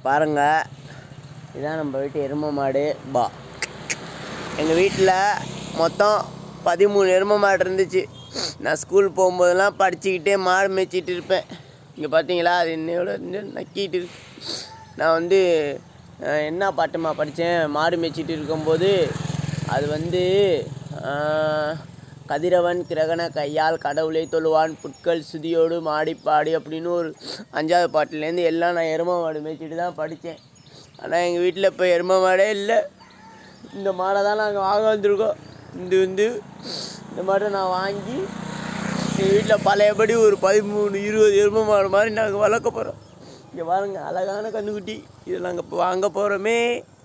பாருங்க இதான் நம்ம வீட்டு எருமை மாடு பா எங்கள் வீட்டில் மொத்தம் பதிமூணு எருமை மாடு இருந்துச்சு நான் ஸ்கூல் போகும்போதெல்லாம் படிச்சுக்கிட்டே மாடு மேய்ச்சிட்டு இருப்பேன் இங்கே பார்த்தீங்களா அது என்னையோட இருந்து நக்கிட்டு இருக்கு நான் வந்து அஹ், என்ன பாட்டுமா படித்தேன் மாடு மேய்ச்சிட்டு இருக்கும்போது அது வந்து அஹ், கதிரவன் கிரகண கையால் கடவுளை தொழுவான் புட்கள் சுதியோடு மாடி பாடி அப்படின்னு ஒரு அஞ்சாவது பாட்டுலேருந்து எல்லாம் நான் எருமை மாடு மேய்ச்சிட்டு தான் படித்தேன் ஆனால் எங்கள் வீட்டில் இப்போ எருமை மாடே இல்லை இந்த மாடை தான் நாங்கள் வாங்க வந்திருக்கோம் இந்த வந்து இந்த மாடை நான் வாங்கி எங்கள் வீட்டில் பழையபடி ஒரு பதிமூணு இருபது எருமை மாடு மாதிரி நாங்கள் வளர்க்க போகிறோம் இங்கே பாருங்க அழகான கன்றுக்குட்டி இதை நாங்கள் இப்போ வாங்க போகிறோமே